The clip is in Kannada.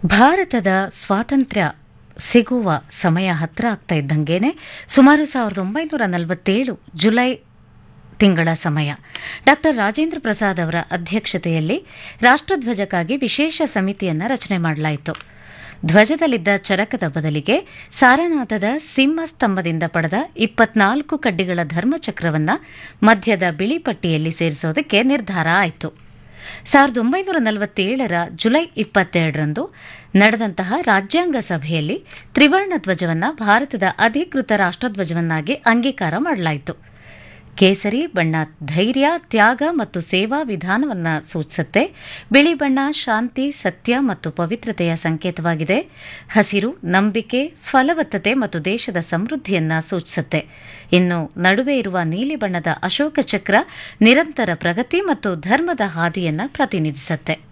ಭಾರತದ ಸ್ವಾತಂತ್ರ್ಯ ಸಿಗುವ ಸಮಯ ಹತ್ರ ಆಗ್ತಾ ಇದ್ದಂಗೆನೆ ಸುಮಾರು ಸಾವಿರದ ಒಂಬೈನೂರ ನಲವತ್ತೇಳು ಜುಲೈ ತಿಂಗಳ ಸಮಯ ಡಾಕ್ಟರ್ ರಾಜೇಂದ್ರ ಪ್ರಸಾದ್ ಅವರ ಅಧ್ಯಕ್ಷತೆಯಲ್ಲಿ ರಾಷ್ಟ್ರಧ್ವಜಕ್ಕಾಗಿ ವಿಶೇಷ ಸಮಿತಿಯನ್ನು ರಚನೆ ಮಾಡಲಾಯಿತು ಧ್ವಜದಲ್ಲಿದ್ದ ಚರಕದ ಬದಲಿಗೆ ಸಾರನಾಥದ ಸಿಂಹಸ್ತಂಭದಿಂದ ಪಡೆದ ಇಪ್ಪತ್ನಾಲ್ಕು ಕಡ್ಡಿಗಳ ಧರ್ಮಚಕ್ರವನ್ನು ಮಧ್ಯದ ಬಿಳಿ ಪಟ್ಟಿಯಲ್ಲಿ ಸೇರಿಸೋದಕ್ಕೆ ನಿರ್ಧಾರ ಆಯಿತು ಸಾವಿರದ ಒಂಬೈನೂರ ನಲವತ್ತೇಳರ ಜುಲೈ ಇಪ್ಪತ್ತೆರಡರಂದು ನಡೆದಂತಹ ರಾಜ್ಯಾಂಗ ಸಭೆಯಲ್ಲಿ ತ್ರಿವರ್ಣ ಧ್ವಜವನ್ನು ಭಾರತದ ಅಧಿಕೃತ ರಾಷ್ಟ್ರಧ್ವಜವನ್ನಾಗಿ ಅಂಗೀಕಾರ ಮಾಡಲಾಯಿತು ಕೇಸರಿ ಬಣ್ಣ ಧೈರ್ಯ ತ್ಯಾಗ ಮತ್ತು ಸೇವಾ ವಿಧಾನವನ್ನು ಸೂಚಿಸುತ್ತೆ ಬಿಳಿ ಬಣ್ಣ ಶಾಂತಿ ಸತ್ಯ ಮತ್ತು ಪವಿತ್ರತೆಯ ಸಂಕೇತವಾಗಿದೆ ಹಸಿರು ನಂಬಿಕೆ ಫಲವತ್ತತೆ ಮತ್ತು ದೇಶದ ಸಮೃದ್ಧಿಯನ್ನ ಸೂಚಿಸುತ್ತೆ ಇನ್ನು ನಡುವೆ ಇರುವ ನೀಲಿ ಬಣ್ಣದ ಅಶೋಕ ಚಕ್ರ ನಿರಂತರ ಪ್ರಗತಿ ಮತ್ತು ಧರ್ಮದ ಹಾದಿಯನ್ನ ಪ್ರತಿನಿಧಿಸುತ್ತೆ